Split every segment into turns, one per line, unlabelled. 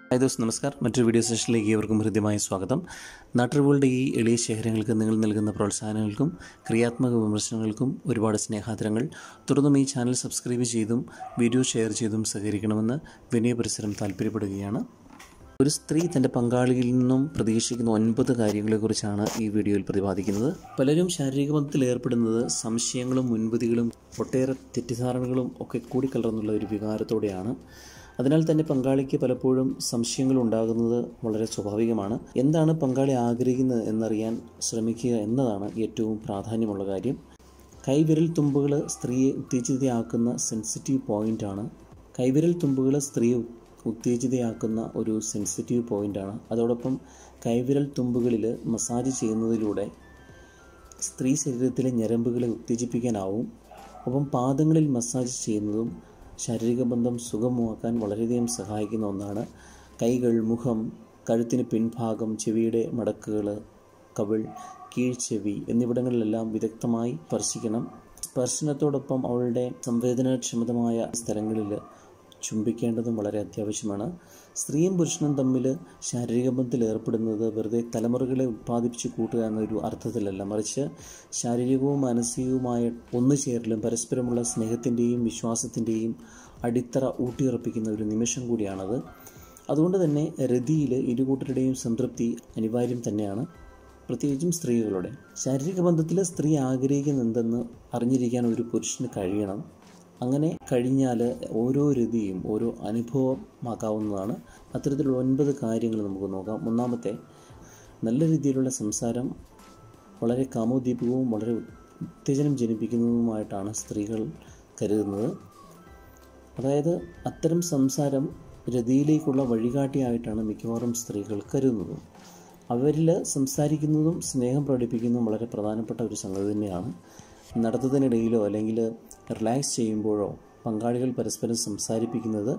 hi those നമസ്കാർ മറ്റൊരു video സെഷനിലേക്ക് ഏവർക്കും ഹൃദ്യമായ സ്വാഗതം നാട്ടുറിവുകളുടെ ഈ എളിയ ശേഖരങ്ങൾക്ക് നിങ്ങൾ നൽകുന്ന പ്രോത്സാഹനങ്ങൾക്കും ക്രിയാത്മക വിമർശനങ്ങൾക്കും ഒരുപാട് സ്നേഹാദരങ്ങൾ തുടർന്നും ഈ ചാനൽ സബ്സ്ക്രൈബ് ചെയ്തും വീഡിയോ ഷെയർ ചെയ്തും സഹകരിക്കണമെന്ന് വിനയ പരിസരം താല്പര്യപ്പെടുകയാണ് ഒരു സ്ത്രീ തൻ്റെ പങ്കാളിയിൽ നിന്നും പ്രതീക്ഷിക്കുന്ന ഒൻപത് കാര്യങ്ങളെക്കുറിച്ചാണ് ഈ വീഡിയോയിൽ പ്രതിപാദിക്കുന്നത് പലരും ശാരീരിക ബന്ധത്തിൽ ഏർപ്പെടുന്നത് സംശയങ്ങളും മുൻവിധികളും ഒട്ടേറെ തെറ്റിദ്ധാരണകളും ഒക്കെ കൂടിക്കലർന്നുള്ള ഒരു വികാരത്തോടെയാണ് അതിനാൽ തന്നെ പങ്കാളിക്ക് പലപ്പോഴും സംശയങ്ങൾ ഉണ്ടാകുന്നത് വളരെ സ്വാഭാവികമാണ് എന്താണ് പങ്കാളി ആഗ്രഹിക്കുന്നത് എന്നറിയാൻ ശ്രമിക്കുക എന്നതാണ് ഏറ്റവും പ്രാധാന്യമുള്ള കാര്യം കൈവിരൽ തുമ്പുകൾ സ്ത്രീയെ ഉത്തേജിതയാക്കുന്ന സെൻസിറ്റീവ് പോയിൻ്റാണ് കൈവിരൽ തുമ്പുകൾ സ്ത്രീയെ ഉത്തേജിതയാക്കുന്ന ഒരു സെൻസിറ്റീവ് പോയിൻ്റാണ് അതോടൊപ്പം കൈവിരൽ തുമ്പുകളിൽ മസാജ് ചെയ്യുന്നതിലൂടെ സ്ത്രീ ശരീരത്തിലെ ഞരമ്പുകളെ ഉത്തേജിപ്പിക്കാനാവും ഒപ്പം പാദങ്ങളിൽ മസാജ് ചെയ്യുന്നതും ശാരീരിക ബന്ധം സുഗമമാക്കാൻ വളരെയധികം സഹായിക്കുന്ന ഒന്നാണ് കൈകൾ മുഖം കഴുത്തിന് പിൻഭാഗം ചെവിയുടെ മടക്കുകൾ കവിൾ കീഴ്ച്ചെവി എന്നിവിടങ്ങളിലെല്ലാം വിദഗ്ധമായി സ്പർശിക്കണം സ്പർശനത്തോടൊപ്പം അവളുടെ സംവേദനക്ഷമതമായ സ്ഥലങ്ങളിൽ ചുംബിക്കേണ്ടതും വളരെ അത്യാവശ്യമാണ് സ്ത്രീയും പുരുഷനും തമ്മിൽ ശാരീരിക ബന്ധത്തിൽ ഏർപ്പെടുന്നത് വെറുതെ തലമുറകളെ ഉത്പാദിപ്പിച്ച് കൂട്ടുക എന്നൊരു അർത്ഥത്തിലല്ല മറിച്ച് ശാരീരികവും മാനസികവുമായ ഒന്നുചേരലും പരസ്പരമുള്ള സ്നേഹത്തിൻ്റെയും വിശ്വാസത്തിൻ്റെയും അടിത്തറ ഊട്ടിയുറപ്പിക്കുന്ന ഒരു നിമിഷം കൂടിയാണത് അതുകൊണ്ട് തന്നെ രതിയിൽ ഇരുകൂട്ടരുടെയും സംതൃപ്തി അനിവാര്യം തന്നെയാണ് പ്രത്യേകിച്ചും സ്ത്രീകളുടെ ശാരീരിക ബന്ധത്തിൽ സ്ത്രീ ആഗ്രഹിക്കുന്ന എന്തെന്ന് അറിഞ്ഞിരിക്കാൻ ഒരു പുരുഷന് കഴിയണം അങ്ങനെ കഴിഞ്ഞാൽ ഓരോ രതിയും ഓരോ അനുഭവമാക്കാവുന്നതാണ് അത്തരത്തിലുള്ള ഒൻപത് കാര്യങ്ങൾ നമുക്ക് നോക്കാം ഒന്നാമത്തെ നല്ല രീതിയിലുള്ള സംസാരം വളരെ കാമോദ്ദീപകവും വളരെ ഉത്തേജനം ജനിപ്പിക്കുന്നതുമായിട്ടാണ് സ്ത്രീകൾ കരുതുന്നത് അതായത് അത്തരം സംസാരം രതിയിലേക്കുള്ള വഴികാട്ടിയായിട്ടാണ് മിക്കവാറും സ്ത്രീകൾ കരുതുന്നത് അവരിൽ സംസാരിക്കുന്നതും സ്നേഹം പ്രകടിപ്പിക്കുന്നതും വളരെ പ്രധാനപ്പെട്ട ഒരു സംഗതി തന്നെയാണ് നടത്തത്തിനിടയിലോ അല്ലെങ്കിൽ റിലാക്സ് ചെയ്യുമ്പോഴോ പങ്കാളികൾ പരസ്പരം സംസാരിപ്പിക്കുന്നത്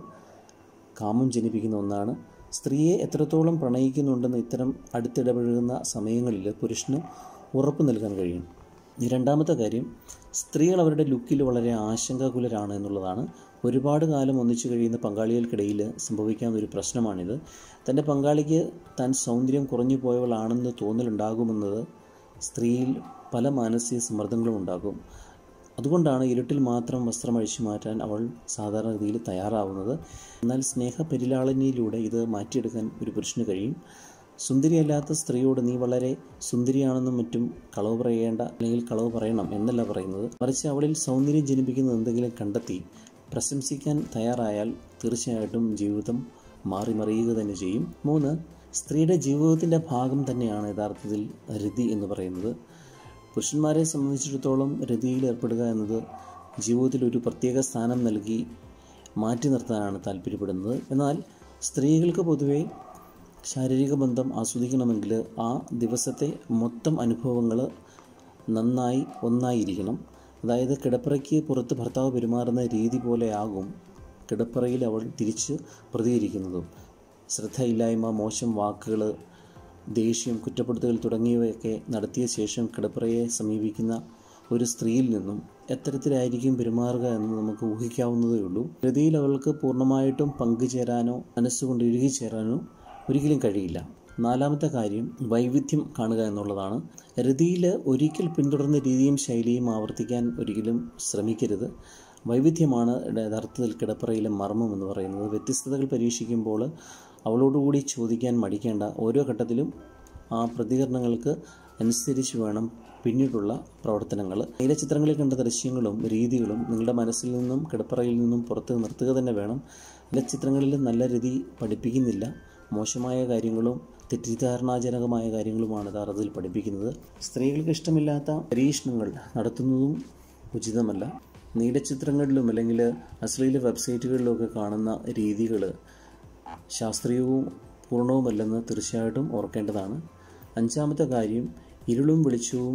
കാമം ജനിപ്പിക്കുന്ന ഒന്നാണ് സ്ത്രീയെ എത്രത്തോളം പ്രണയിക്കുന്നുണ്ടെന്ന് ഇത്തരം അടുത്തിടപഴകുന്ന സമയങ്ങളിൽ പുരുഷന് ഉറപ്പ് നൽകാൻ കഴിയും രണ്ടാമത്തെ കാര്യം സ്ത്രീകൾ അവരുടെ ലുക്കിൽ വളരെ ആശങ്കാകുലരാണ് എന്നുള്ളതാണ് ഒരുപാട് കാലം ഒന്നിച്ചു കഴിയുന്ന പങ്കാളികൾക്കിടയിൽ സംഭവിക്കാവുന്ന ഒരു പ്രശ്നമാണിത് തൻ്റെ പങ്കാളിക്ക് താൻ സൗന്ദര്യം കുറഞ്ഞു പോയവളാണെന്ന് തോന്നലുണ്ടാകുമെന്നത് സ്ത്രീയിൽ പല മാനസിക സമ്മർദ്ദങ്ങളും ഉണ്ടാകും അതുകൊണ്ടാണ് ഇരുട്ടിൽ മാത്രം വസ്ത്രം അഴിച്ചു മാറ്റാൻ അവൾ സാധാരണഗതിയിൽ തയ്യാറാവുന്നത് എന്നാൽ സ്നേഹപരിലാളനയിലൂടെ ഇത് മാറ്റിയെടുക്കാൻ ഒരു പുരുഷന് കഴിയും സുന്ദരിയല്ലാത്ത സ്ത്രീയോട് നീ വളരെ സുന്ദരിയാണെന്നും മറ്റും കളവ് പറയേണ്ട അല്ലെങ്കിൽ കളവ് പറയണം എന്നല്ല പറയുന്നത് മറിച്ച് അവളിൽ സൗന്ദര്യം ജനിപ്പിക്കുന്ന എന്തെങ്കിലും കണ്ടെത്തി പ്രശംസിക്കാൻ തയ്യാറായാൽ തീർച്ചയായിട്ടും ജീവിതം മാറി മറിയുക തന്നെ ചെയ്യും മൂന്ന് സ്ത്രീയുടെ ജീവിതത്തിൻ്റെ ഭാഗം തന്നെയാണ് യഥാർത്ഥത്തിൽ രതി എന്ന് പറയുന്നത് പുരുഷന്മാരെ സംബന്ധിച്ചിടത്തോളം രതിയിൽ ഏർപ്പെടുക എന്നത് ജീവിതത്തിൽ ഒരു പ്രത്യേക സ്ഥാനം നൽകി മാറ്റി നിർത്താനാണ് താല്പര്യപ്പെടുന്നത് എന്നാൽ സ്ത്രീകൾക്ക് പൊതുവെ ശാരീരിക ബന്ധം ആസ്വദിക്കണമെങ്കിൽ ആ ദിവസത്തെ മൊത്തം അനുഭവങ്ങൾ നന്നായി ഒന്നായിരിക്കണം അതായത് കിടപ്പറയ്ക്ക് പുറത്ത് ഭർത്താവ് പെരുമാറുന്ന രീതി പോലെയാകും കിടപ്പറയിൽ അവൾ തിരിച്ച് പ്രതികരിക്കുന്നതും ശ്രദ്ധയില്ലായ്മ മോശം വാക്കുകൾ ദേഷ്യം കുറ്റപ്പെടുത്തൽ തുടങ്ങിയവയൊക്കെ നടത്തിയ ശേഷം കിടപ്പറയെ സമീപിക്കുന്ന ഒരു സ്ത്രീയിൽ നിന്നും എത്തരത്തിലായിരിക്കും പെരുമാറുക എന്ന് നമുക്ക് ഊഹിക്കാവുന്നതേ ഉള്ളൂ രതിയിൽ അവൾക്ക് പൂർണ്ണമായിട്ടും പങ്കുചേരാനോ മനസ്സുകൊണ്ട് ഇഴുകിച്ചേരാനോ ഒരിക്കലും കഴിയില്ല നാലാമത്തെ കാര്യം വൈവിധ്യം കാണുക എന്നുള്ളതാണ് രതിയിൽ ഒരിക്കൽ പിന്തുടർന്ന രീതിയും ശൈലിയും ആവർത്തിക്കാൻ ഒരിക്കലും ശ്രമിക്കരുത് വൈവിധ്യമാണ് യഥാർത്ഥത്തിൽ കിടപ്പറയിലെ മർമ്മം എന്ന് പറയുന്നത് വ്യത്യസ്തതകൾ പരീക്ഷിക്കുമ്പോൾ അവളോടുകൂടി ചോദിക്കാൻ മടിക്കേണ്ട ഓരോ ഘട്ടത്തിലും ആ പ്രതികരണങ്ങൾക്ക് അനുസരിച്ച് വേണം പിന്നീടുള്ള പ്രവർത്തനങ്ങൾ നീല ചിത്രങ്ങളിൽ കണ്ട ദൃശ്യങ്ങളും രീതികളും നിങ്ങളുടെ മനസ്സിൽ നിന്നും കിടപ്പറയിൽ നിന്നും പുറത്ത് നിർത്തുക തന്നെ വേണം ചില ചിത്രങ്ങളിൽ നല്ല രീതി പഠിപ്പിക്കുന്നില്ല മോശമായ കാര്യങ്ങളും തെറ്റിദ്ധാരണാജനകമായ കാര്യങ്ങളുമാണ് യഥാർത്ഥത്തിൽ പഠിപ്പിക്കുന്നത് സ്ത്രീകൾക്ക് ഇഷ്ടമില്ലാത്ത പരീക്ഷണങ്ങൾ നടത്തുന്നതും ഉചിതമല്ല നീലച്ചിത്രങ്ങളിലും അല്ലെങ്കിൽ അശ്ലീല വെബ്സൈറ്റുകളിലുമൊക്കെ കാണുന്ന രീതികൾ ശാസ്ത്രീയവും പൂർണ്ണവുമല്ലെന്ന് തീർച്ചയായിട്ടും ഓർക്കേണ്ടതാണ് അഞ്ചാമത്തെ കാര്യം ഇരുളും വെളിച്ചവും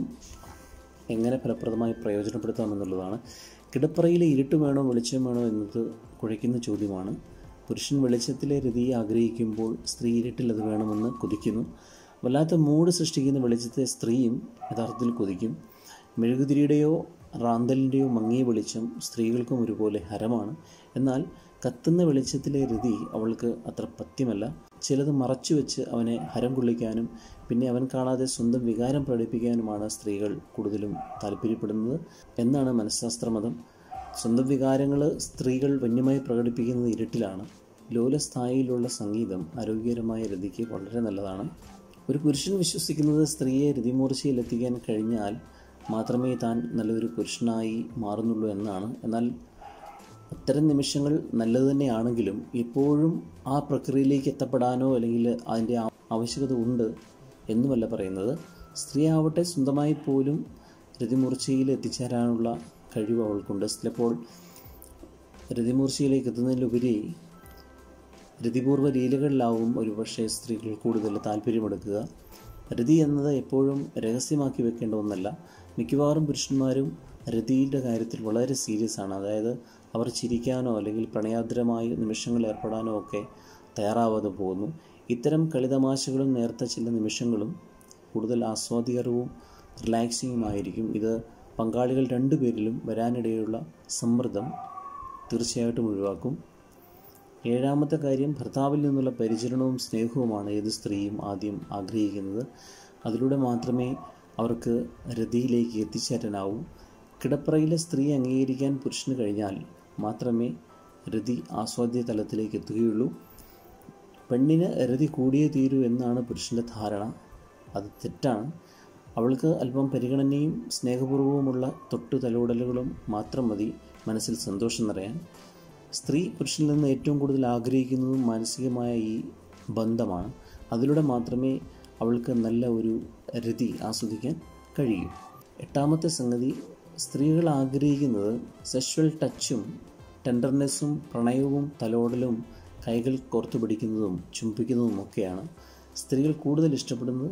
എങ്ങനെ ഫലപ്രദമായി പ്രയോജനപ്പെടുത്താമെന്നുള്ളതാണ് കിടപ്പറയിലെ ഇരുട്ട് വേണോ വെളിച്ചം വേണോ എന്നത് കുഴയ്ക്കുന്ന ചോദ്യമാണ് പുരുഷൻ വെളിച്ചത്തിലെ രതി ആഗ്രഹിക്കുമ്പോൾ സ്ത്രീ ഇരുട്ടിൽ അത് വേണമെന്ന് കൊതിക്കുന്നു വല്ലാത്ത മൂഡ് സൃഷ്ടിക്കുന്ന വെളിച്ചത്തെ സ്ത്രീയും യഥാർത്ഥത്തിൽ കൊതിക്കും മെഴുകുതിരിയുടെയോ റാന്തലിൻ്റെയോ മങ്ങിയ വെളിച്ചം സ്ത്രീകൾക്കും ഒരുപോലെ ഹരമാണ് എന്നാൽ കത്തുന്ന വെളിച്ചത്തിലെ രതി അവൾക്ക് അത്ര പഥ്യമല്ല ചിലത് മറച്ചു വെച്ച് അവനെ ഹരം കൊള്ളിക്കാനും പിന്നെ അവൻ കാണാതെ സ്വന്തം വികാരം പ്രകടിപ്പിക്കാനുമാണ് സ്ത്രീകൾ കൂടുതലും താല്പര്യപ്പെടുന്നത് എന്നാണ് മനഃശാസ്ത്രമതം സ്വന്തം വികാരങ്ങൾ സ്ത്രീകൾ വന്യമായി പ്രകടിപ്പിക്കുന്നത് ഇരുട്ടിലാണ് ലോലസ്ഥായിയിലുള്ള സംഗീതം ആരോഗ്യകരമായ രതിക്ക് വളരെ നല്ലതാണ് ഒരു പുരുഷൻ വിശ്വസിക്കുന്നത് സ്ത്രീയെ രതിമൂർച്ചയിൽ എത്തിക്കാൻ കഴിഞ്ഞാൽ മാത്രമേ താൻ നല്ലൊരു പുരുഷനായി മാറുന്നുള്ളൂ എന്നാണ് എന്നാൽ അത്തരം നിമിഷങ്ങൾ നല്ലത് തന്നെയാണെങ്കിലും എപ്പോഴും ആ പ്രക്രിയയിലേക്ക് എത്തപ്പെടാനോ അല്ലെങ്കിൽ അതിൻ്റെ ആവശ്യകത ഉണ്ട് എന്നുമല്ല പറയുന്നത് സ്ത്രീ ആവട്ടെ സ്വന്തമായി പോലും രതിമൂർച്ചയിൽ എത്തിച്ചേരാനുള്ള കഴിവ് അവൾക്കുണ്ട് ചിലപ്പോൾ രതിമൂർച്ചയിലേക്ക് എത്തുന്നതിലുപരി രതിപൂർവ്വ ലീലകളിലാവും ഒരുപക്ഷെ സ്ത്രീകൾ കൂടുതൽ താല്പര്യമെടുക്കുക രതി എന്നത് എപ്പോഴും രഹസ്യമാക്കി വെക്കേണ്ട ഒന്നല്ല മിക്കവാറും പുരുഷന്മാരും രതിയുടെ കാര്യത്തിൽ വളരെ സീരിയസ് ആണ് അതായത് അവർ ചിരിക്കാനോ അല്ലെങ്കിൽ പ്രണയാദ്രമായ നിമിഷങ്ങൾ ഏർപ്പെടാനോ ഒക്കെ തയ്യാറാവാതെ പോകുന്നു ഇത്തരം കളിതമാശകളും നേർത്ത ചില നിമിഷങ്ങളും കൂടുതൽ ആസ്വാദികരവും റിലാക്സിങ്ങുമായിരിക്കും ഇത് പങ്കാളികൾ രണ്ടുപേരിലും വരാനിടയുള്ള സമ്മർദ്ദം തീർച്ചയായിട്ടും ഒഴിവാക്കും ഏഴാമത്തെ കാര്യം ഭർത്താവിൽ നിന്നുള്ള പരിചരണവും സ്നേഹവുമാണ് ഏത് സ്ത്രീയും ആദ്യം ആഗ്രഹിക്കുന്നത് അതിലൂടെ മാത്രമേ അവർക്ക് രതിയിലേക്ക് എത്തിച്ചേരാനാവൂ കിടപ്പറയിലെ സ്ത്രീ അംഗീകരിക്കാൻ പുരുഷന് കഴിഞ്ഞാൽ മാത്രമേ രതി ആസ്വാദ്യ തലത്തിലേക്ക് എത്തുകയുള്ളൂ പെണ്ണിന് രതി കൂടിയേ തീരൂ എന്നാണ് പുരുഷൻ്റെ ധാരണ അത് തെറ്റാണ് അവൾക്ക് അല്പം പരിഗണനയും സ്നേഹപൂർവവുമുള്ള തൊട്ടു തലോടലുകളും മാത്രം മതി മനസ്സിൽ സന്തോഷം നിറയാൻ സ്ത്രീ പുരുഷനിൽ നിന്ന് ഏറ്റവും കൂടുതൽ ആഗ്രഹിക്കുന്നതും മാനസികമായ ഈ ബന്ധമാണ് അതിലൂടെ മാത്രമേ അവൾക്ക് നല്ല ഒരു രതി ആസ്വദിക്കാൻ കഴിയൂ എട്ടാമത്തെ സംഗതി സ്ത്രീകൾ ആഗ്രഹിക്കുന്നത് സെക്ഷൽ ടച്ചും ടെൻഡർനെസ്സും പ്രണയവും തലോടലും കൈകൾ കോർത്തു പിടിക്കുന്നതും ചുംബിക്കുന്നതും ഒക്കെയാണ് സ്ത്രീകൾ കൂടുതൽ ഇഷ്ടപ്പെടുന്നത്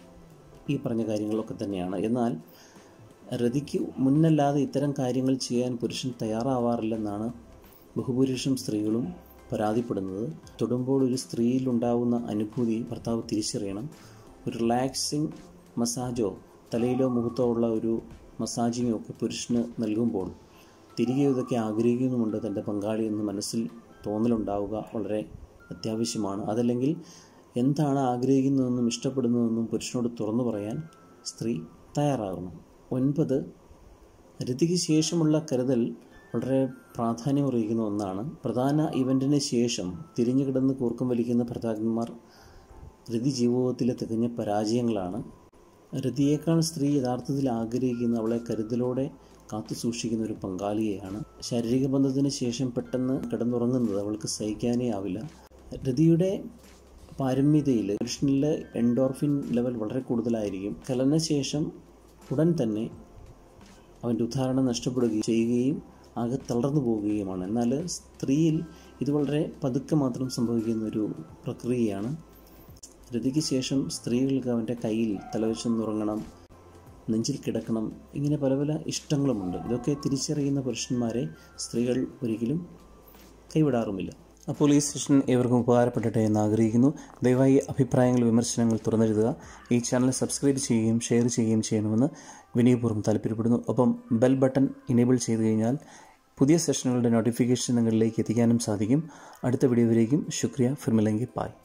ഈ പറഞ്ഞ കാര്യങ്ങളൊക്കെ തന്നെയാണ് എന്നാൽ രതിക്ക് മുന്നല്ലാതെ ഇത്തരം കാര്യങ്ങൾ ചെയ്യാൻ പുരുഷൻ തയ്യാറാവാറില്ലെന്നാണ് ബഹുഭൂരിപക്ഷം സ്ത്രീകളും പരാതിപ്പെടുന്നത് തൊടുമ്പോൾ ഒരു സ്ത്രീയിൽ ഉണ്ടാകുന്ന അനുഭൂതി ഭർത്താവ് തിരിച്ചറിയണം ഒരു റിലാക്സിങ് മസാജോ തലയിലോ മുഖത്തോ ഉള്ള ഒരു മസാജിങ്ങോ ഒക്കെ പുരുഷന് നൽകുമ്പോൾ തിരികെ ഇതൊക്കെ ആഗ്രഹിക്കുന്നുമുണ്ട് തൻ്റെ പങ്കാളി എന്ന് മനസ്സിൽ തോന്നലുണ്ടാവുക വളരെ അത്യാവശ്യമാണ് അതല്ലെങ്കിൽ എന്താണ് ആഗ്രഹിക്കുന്നതെന്നും ഇഷ്ടപ്പെടുന്നതെന്നും പുരുഷനോട് തുറന്നു പറയാൻ സ്ത്രീ തയ്യാറാകണം ഒൻപത് രതിക്ക് ശേഷമുള്ള കരുതൽ വളരെ പ്രാധാന്യമറിയിക്കുന്ന ഒന്നാണ് പ്രധാന ഇവൻറ്റിന് ശേഷം തിരിഞ്ഞു കിടന്ന് കൂർക്കം വലിക്കുന്ന ഭർത്താക്കന്മാർ രതി ജീവിതത്തിലെ തികഞ്ഞ പരാജയങ്ങളാണ് രതിയേക്കാൾ സ്ത്രീ യഥാർത്ഥത്തിൽ ആഗ്രഹിക്കുന്ന അവളെ കരുതലോടെ കാത്തു സൂക്ഷിക്കുന്ന ഒരു പങ്കാളിയെയാണ് ശാരീരിക ബന്ധത്തിന് ശേഷം പെട്ടെന്ന് കിടന്നുറങ്ങുന്നത് അവൾക്ക് സഹിക്കാനേ ആവില്ല രതിയുടെ പാരമ്യതയിൽ പുരുഷനിലെ എൻഡോർഫിൻ ലെവൽ വളരെ കൂടുതലായിരിക്കും കലനശേഷം ഉടൻ തന്നെ അവൻ്റെ ഉദാഹരണം നഷ്ടപ്പെടുകയും ചെയ്യുകയും ആകെ തളർന്നു പോവുകയുമാണ് എന്നാൽ സ്ത്രീയിൽ ഇത് വളരെ പതുക്കെ മാത്രം സംഭവിക്കുന്ന ഒരു പ്രക്രിയയാണ് രതിക്ക് ശേഷം സ്ത്രീകൾക്ക് അവൻ്റെ കയ്യിൽ തലവെച്ചൊന്നുറങ്ങണം നെഞ്ചിൽ കിടക്കണം ഇങ്ങനെ പല പല ഇഷ്ടങ്ങളുമുണ്ട് ഇതൊക്കെ തിരിച്ചറിയുന്ന പുരുഷന്മാരെ സ്ത്രീകൾ ഒരിക്കലും കൈവിടാറുമില്ല അപ്പോൾ ഈ സെഷൻ ഏവർക്കും ഉപകാരപ്പെടട്ടെ എന്ന് ആഗ്രഹിക്കുന്നു ദയവായി അഭിപ്രായങ്ങൾ വിമർശനങ്ങൾ തുറന്നെഴുതുക ഈ ചാനൽ സബ്സ്ക്രൈബ് ചെയ്യുകയും ഷെയർ ചെയ്യുകയും ചെയ്യണമെന്ന് വിനയപൂർവ്വം താല്പര്യപ്പെടുന്നു ഒപ്പം ബെൽ ബട്ടൺ ഇനേബിൾ ചെയ്തു കഴിഞ്ഞാൽ പുതിയ സെഷനുകളുടെ നോട്ടിഫിക്കേഷൻ നിങ്ങളിലേക്ക് എത്തിക്കാനും സാധിക്കും അടുത്ത വീഡിയോയിലേക്കും ശുക്രിയ ഫിർമിലെങ്കി പായ്